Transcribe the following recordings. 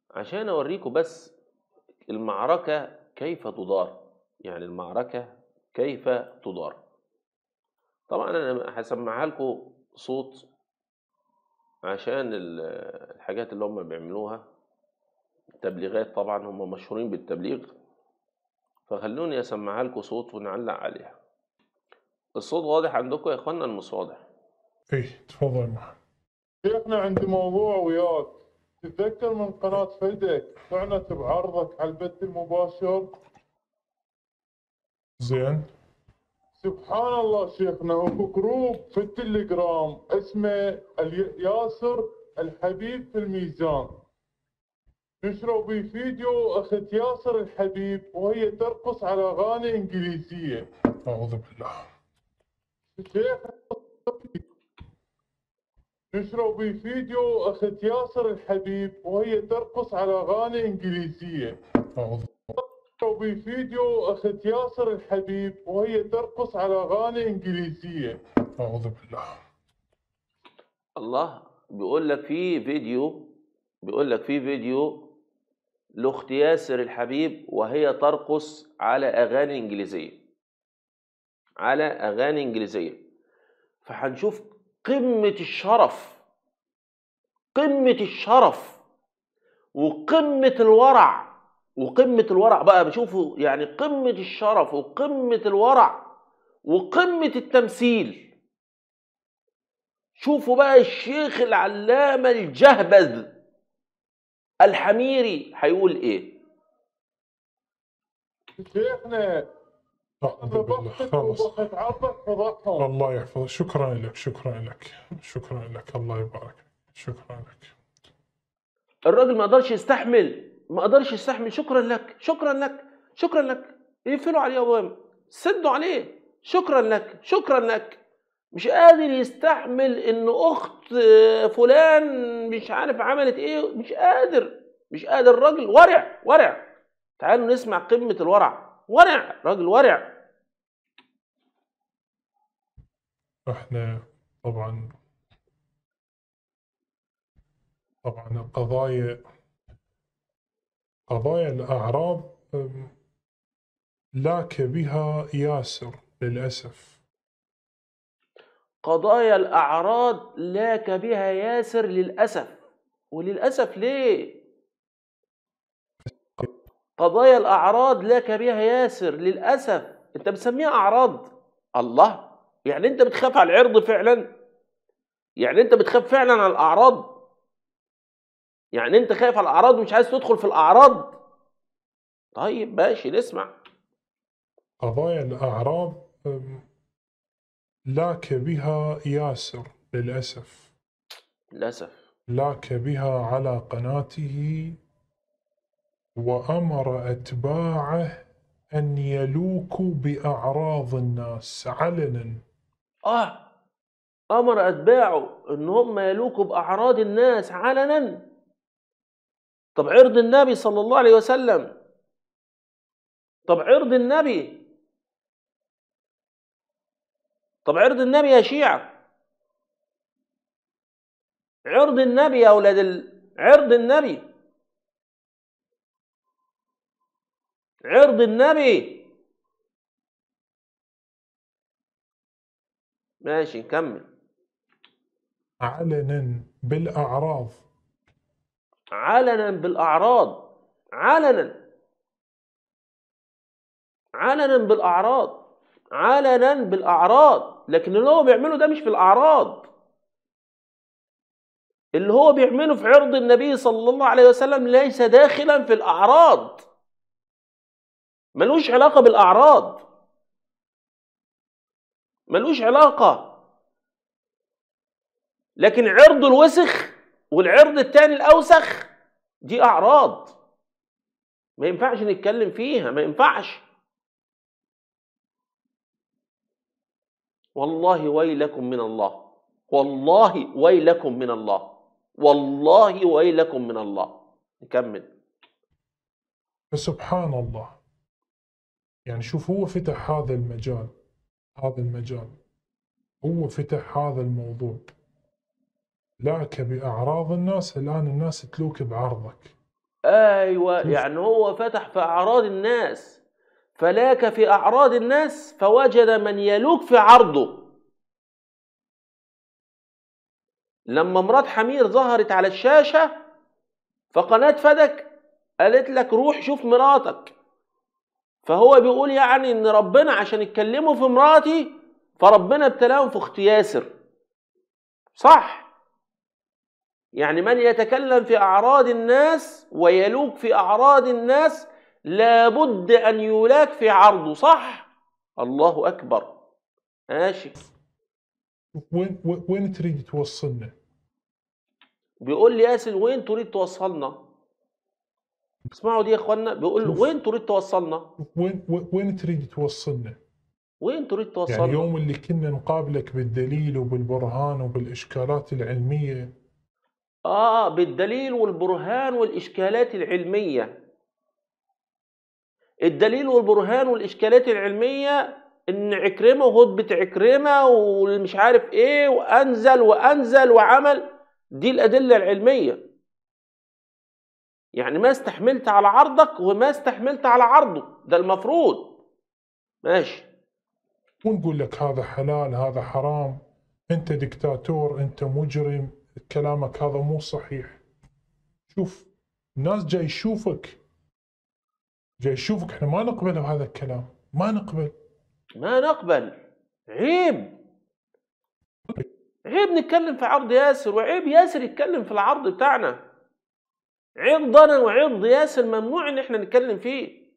عشان اوريكم بس المعركة كيف تدار يعني المعركة كيف تدار طبعا انا هسمعها لكم صوت عشان ال- الحاجات اللي هم بيعملوها التبليغات طبعا هم مشهورين بالتبليغ فخلوني اسمعها لكم صوت ونعلق عليها الصوت واضح عندكم يا اخوانا المش واضح ايه تفضل يا محمد شيخنا عندي موضوع وياك تتذكر من قناة فدك طعنت بعرضك على البث المباشر زين سبحان الله شيخنا اكو جروب في التليجرام اسمه الي- ياسر الحبيب في الميزان نشروا بيه فيديو اخت ياسر الحبيب وهي ترقص على اغاني انجليزيه اعوذ بالله شيخ نشروا بيه فيديو اخت ياسر الحبيب وهي ترقص على اغاني انجليزيه اعوذ نشروا بيه فيديو اخت ياسر الحبيب وهي ترقص على اغاني انجليزيه اعوذ بالله الله بيقول لك في فيديو بيقول لك في فيديو لاخت ياسر الحبيب وهي ترقص على اغاني انجليزيه على اغاني انجليزيه فهنشوف قمه الشرف قمه الشرف وقمه الورع وقمه الورع بقى بشوفوا يعني قمه الشرف وقمه الورع وقمه التمثيل شوفوا بقى الشيخ العلامة الجهبذ الحميري هيقول ايه شيخنا اعوذ بالله ذبحتك خلاص وبخت عرضك فضحهم الله يحفظك شكرا لك شكرا لك شكرا لك الله يبارك شكرا لك الراجل ما قدرش يستحمل ما قدرش يستحمل شكرا لك شكرا لك شكرا لك يقفلوا عليه ابواب سدوا عليه شكرا لك شكرا لك مش قادر يستحمل ان اخت فلان مش عارف عملت ايه مش قادر مش قادر الراجل ورع ورع تعالوا نسمع قمة الورع ورع راجل ورع احنا طبعا طبعا القضايا قضايا الأعراض أم، لاك بها ياسر للأسف قضايا الأعراض لاك بها ياسر للأسف وللأسف ليه؟ قضايا الأعراض لاك بها ياسر للأسف أنت بتسميها أعراض الله يعني أنت بتخاف على العرض فعلا يعني أنت بتخاف فعلا على الأعراض يعني أنت خايف على الأعراض ومش عايز تدخل في الأعراض طيب ماشي نسمع قضايا الأعراض أم، لاك بها ياسر للأسف للأسف لاك بها على قناته وأمر أتباعه أن يلوكوا بأعراض الناس علنا اه امر اتباعه ان هم يلوكوا باعراض الناس علنا طب عرض النبي صلى الله عليه وسلم طب عرض النبي طب عرض النبي يا شيعة عرض النبي يا اولاد ال... عرض النبي عرض النبي ماشي نكمل علنا بالأعراض علنا بالاعراض علنا علنا بالاعراض علنا بالاعراض لكن اللي هو بيعمله ده مش في الاعراض اللي هو بيعمله في عرض النبي صلى الله عليه وسلم ليس داخلا في الاعراض ملوش علاقه بالاعراض ملوش علاقه لكن عرض الوسخ والعرض التاني الاوسخ دي اعراض ما ينفعش نتكلم فيها ما ينفعش والله ويلكم من الله والله ويلكم من الله والله ويلكم من الله نكمل فسبحان الله يعني شوف هو فتح هذا المجال هذا المجال هو فتح هذا الموضوع لاك بأعراض الناس الآن الناس تلوك بعرضك ايوه شوف. يعني هو فتح في اعراض الناس فلاك في اعراض الناس فوجد من يلوك في عرضه لما مرات حمير ظهرت على الشاشه فقناه فدك قالت لك روح شوف مراتك فهو بيقول يعني ان ربنا عشان يتكلموا في مراتي فربنا ابتلاهم في اخت ياسر صح يعني من يتكلم في اعراض الناس ويلوك في اعراض الناس لابد ان يلاك في عرضه صح الله اكبر ماشي وين وين- وين تريد توصلنا؟ بيقول لي ياسر وين تريد توصلنا اسمعوا دي يا اخوانا بيقول شوف. وين تريد توصلنا وين وين- وين تريد توصلنا؟ وين تريد يعني توصلنا يوم اللي كنا نقابلك بالدليل وبالبرهان وبالاشكالات العلميه اه بالدليل والبرهان والاشكالات العلميه الدليل والبرهان والاشكالات العلميه ان عكرمه وهدبة عكرمه والمش عارف ايه وانزل وانزل وعمل دي الادله العلميه يعني ما استحملت على عرضك وما استحملت على عرضه ده المفروض ماشي ونقول لك هذا حلال هذا حرام انت دكتاتور انت مجرم كلامك هذا مو صحيح شوف الناس جاي يشوفك جاي يشوفك احنا ما نقبل بهذا الكلام ما نقبل ما نقبل عيب عيب نتكلم في عرض ياسر وعيب ياسر يتكلم في العرض بتاعنا عرضنا وعرض ياسر ممنوع ان احنا نتكلم فيه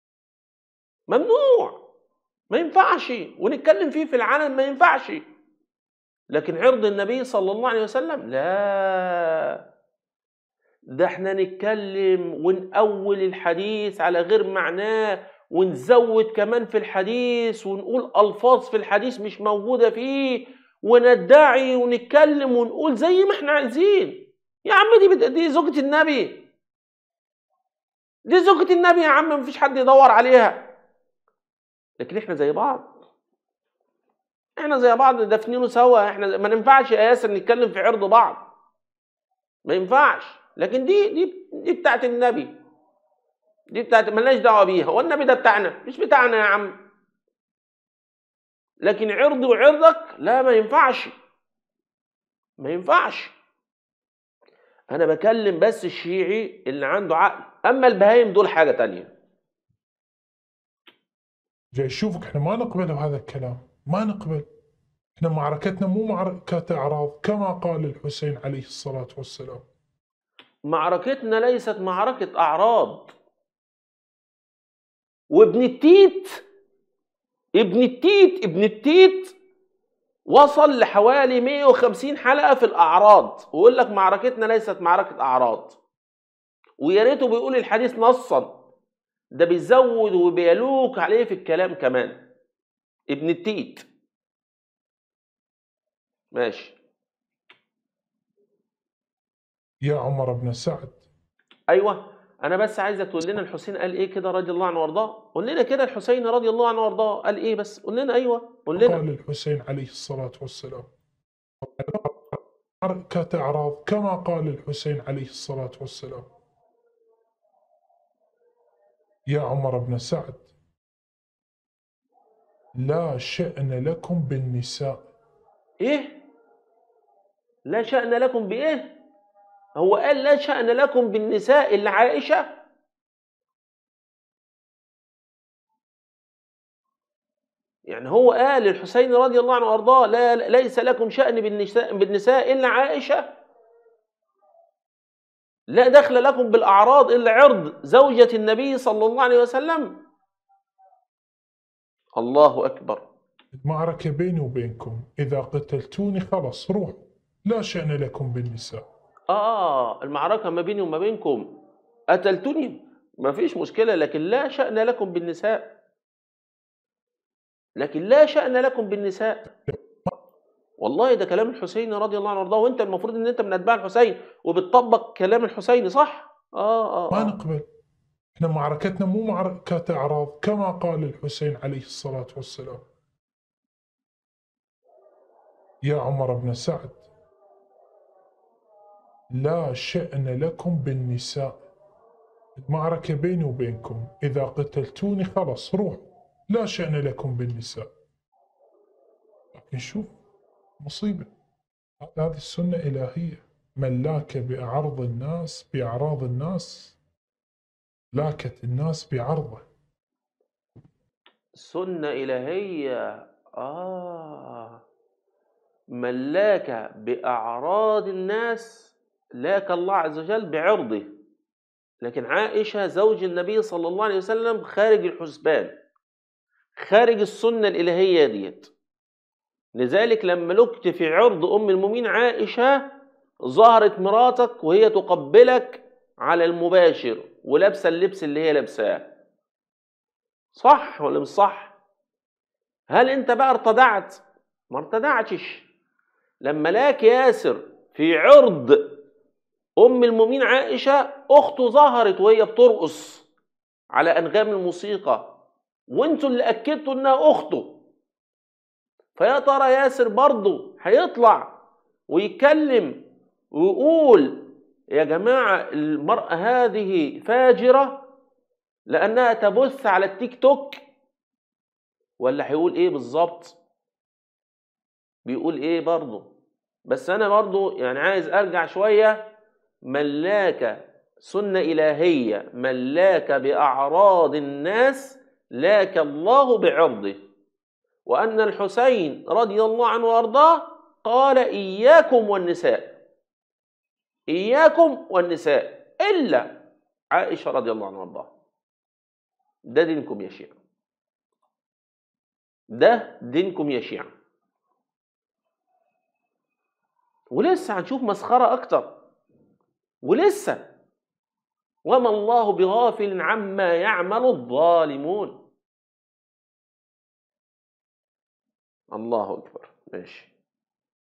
ممنوع ما ينفعش ونتكلم فيه في العلن ما ينفعش لكن عرض النبي صلى الله عليه وسلم لا ده احنا نتكلم ونأول الحديث على غير معناه ونزود كمان في الحديث ونقول ألفاظ في الحديث مش موجودة فيه وندعي ونتكلم ونقول زي ما احنا عايزين يا عم دي بت... دي زوجة النبي دي زوجة النبي يا عم مفيش حد يدور عليها لكن احنا زي بعض احنا زي بعض دافنينه سوا احنا ما ينفعش يا ياسر نتكلم في عرض بعض ما ينفعش لكن دي دي دي بتاعت النبي دي بتاعت ملناش دعوه بيها هو النبي ده بتاعنا مش بتاعنا يا عم لكن عرضي وعرضك لا ما ينفعش ما ينفعش انا بكلم بس الشيعي اللي عنده عقل اما البهايم دول حاجه تانية جاي يشوفك احنا ما نقبل بهذا الكلام ما نقبل احنا معركتنا مو معركة اعراض كما قال الحسين عليه الصلاة والسلام معركتنا ليست معركة أعراض وابن التيت ابن التيت ابن التيت وصل لحوالي 150 حلقة في الأعراض ويقول لك معركتنا ليست معركة أعراض ويا ريته بيقول الحديث نصا ده بيزود وبيلوك عليه في الكلام كمان ابن التيت ماشي يا عمر بن سعد ايوه انا بس عايزك تقول لنا الحسين قال ايه كده رضي الله عنه وارضاه قول لنا كده الحسين رضي الله عنه وارضاه قال ايه بس قول لنا ايوه قول لنا قال الحسين عليه الصلاة والسلام معركة اعراض كما قال الحسين عليه الصلاة والسلام يا عمر بن سعد لا شأن لكم بالنساء ايه لا شأن لكم بايه هو قال لا شأن لكم بالنساء اللي عائشة يعني هو قال الحسين رضي الله عنه وارضاه لا ليس لكم شأن بالنساء بالنساء الا عائشة لا دخل لكم بالاعراض الا عرض زوجة النبي صلى الله عليه وسلم الله اكبر المعركة بيني وبينكم إذا قتلتوني خلاص روحوا لا شأن لكم بالنساء آه المعركة ما بيني وما بينكم قتلتني ما فيش مشكلة لكن لا شأن لكم بالنساء لكن لا شأن لكم بالنساء والله ده كلام الحسين رضي الله عنه وارضاه وانت المفروض ان انت من اتباع الحسين وبتطبق كلام الحسين صح؟ اه اه, ما آه. نقبل احنا معركتنا مو معركة أعراض كما قال الحسين عليه الصلاة والسلام يا عمر بن سعد لا شأن لكم بالنساء المعركة بيني وبينكم إذا قتلتوني خلاص روحوا لا شأن لكم بالنساء لكن شوف مصيبة هذه السنة إلهية من لاك بأعرض الناس بأعراض الناس لاكت الناس بعرضه سنة إلهية آه من لاك بأعراض الناس لاك الله عز وجل بعرضه لكن عائشة زوج النبي صلى الله عليه وسلم خارج الحسبان خارج السنة الإلهية ديت لذلك لما لكت في عرض أم المؤمنين عائشة ظهرت مراتك وهي تقبلك على المباشر ولابسة اللبس اللي هي لابساه صح ولا مش صح هل انت بقى ارتدعت ما ارتدعتش لما لاك ياسر في عرض ام المؤمنين عائشه اخته ظهرت وهي بترقص على انغام الموسيقى وانتوا اللي اكدتوا انها اخته فيا ترى ياسر برضه هيطلع ويتكلم ويقول يا جماعه المراه هذه فاجره لانها تبث على التيك توك ولا هيقول ايه بالظبط بيقول ايه برضه بس انا برضه يعني عايز ارجع شويه ملاك سنه الهيه ملاك باعراض الناس لاك الله بعرضه وان الحسين رضي الله عنه وارضاه قال اياكم والنساء اياكم والنساء الا عائشه رضي الله عنها وارضاها ده دينكم يا شيعة ده دينكم يا شيعة ولسه هنشوف مسخرة أكتر ولسه وما الله بغافل عما يعمل الظالمون الله أكبر ماشي